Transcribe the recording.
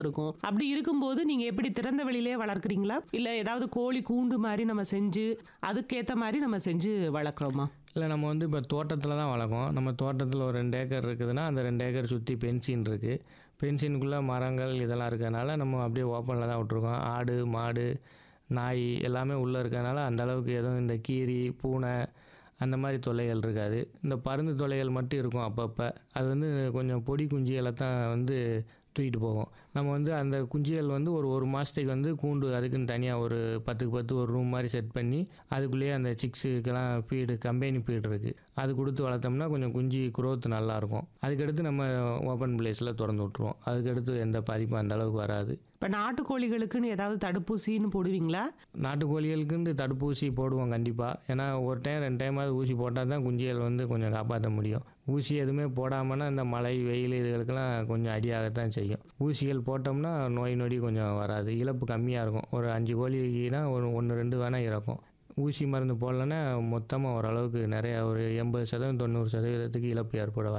இருக்கும் அப்படி இருக்கும்போது நீங்க எப்படி திறந்த வெளியிலே வளர்க்குறீங்களா இல்ல ஏதாவது கோழி கூண்டு மாதிரி நம்ம செஞ்சு அதுக்கேத்த மாதிரி நம்ம செஞ்சு வளர்க்குறோமா இல்லை நம்ம வந்து இப்போ தோட்டத்தில் தான் வளர்க்கோம் நம்ம தோட்டத்தில் ஒரு ரெண்டு ஏக்கர் இருக்குதுன்னா அந்த ரெண்டு ஏக்கர் சுற்றி பென்சின் இருக்குது பென்சினுக்குள்ளே மரங்கள் இதெல்லாம் இருக்கிறதுனால நம்ம அப்படியே ஓப்பனில் தான் விட்ருக்கோம் ஆடு மாடு நாய் எல்லாமே உள்ளே இருக்கிறதுனால அந்த அளவுக்கு எதுவும் இந்த கீரி பூனை அந்த மாதிரி தொல்லைகள் இருக்காது இந்த பருந்து தொல்லைகள் மட்டும் இருக்கும் அப்பப்போ அது வந்து கொஞ்சம் பொடி குஞ்சுகளை தான் வந்து தூக்கிட்டு போகும் நம்ம வந்து அந்த குஞ்சுகள் வந்து ஒரு ஒரு மாதத்துக்கு வந்து கூண்டு அதுக்குன்னு தனியாக ஒரு பத்துக்கு பத்து ஒரு ரூம் மாதிரி செட் பண்ணி அதுக்குள்ளேயே அந்த சிக்ஸுக்கெல்லாம் ஃபீடு கம்பெனி ஃபீடு இருக்குது அது கொடுத்து வளர்த்தோம்னா கொஞ்சம் குஞ்சு growth நல்லா இருக்கும் அதுக்கடுத்து நம்ம ஓப்பன் பிளேஸில் திறந்து விட்ருவோம் அதுக்கடுத்து எந்த பாதிப்பும் அந்த அளவுக்கு வராது இப்ப நாட்டுக்கோழிகளுக்குன்னு ஏதாவது தடுப்பூசின்னு போடுவீங்களா நாட்டுக்கோழிகளுக்குன்னு தடுப்பூசி போடுவோம் கண்டிப்பாக ஏன்னா ஒரு டைம் ரெண்டு டைமாவது ஊசி போட்டால் தான் குஞ்சுகள் வந்து கொஞ்சம் காப்பாற்ற முடியும் ஊசி எதுவுமே போடாமன்னா இந்த மழை வெயில் இதுகளுக்கெல்லாம் கொஞ்சம் அடியாகத்தான் செய்யும் ஊசிகள் போட்டோம்னா நோய் நொடி கொஞ்சம் வராது இழப்பு கம்மியாக இருக்கும் ஒரு அஞ்சு கோழினா ஒரு ஒன்று ரெண்டு வேணால் இறக்கும் ஊசி மருந்து போடலன்னா மொத்தமாக ஓரளவுக்கு நிறைய ஒரு எண்பது சதவீதம் தொண்ணூறு சதவீதத்துக்கு இழப்பு ஏற்பட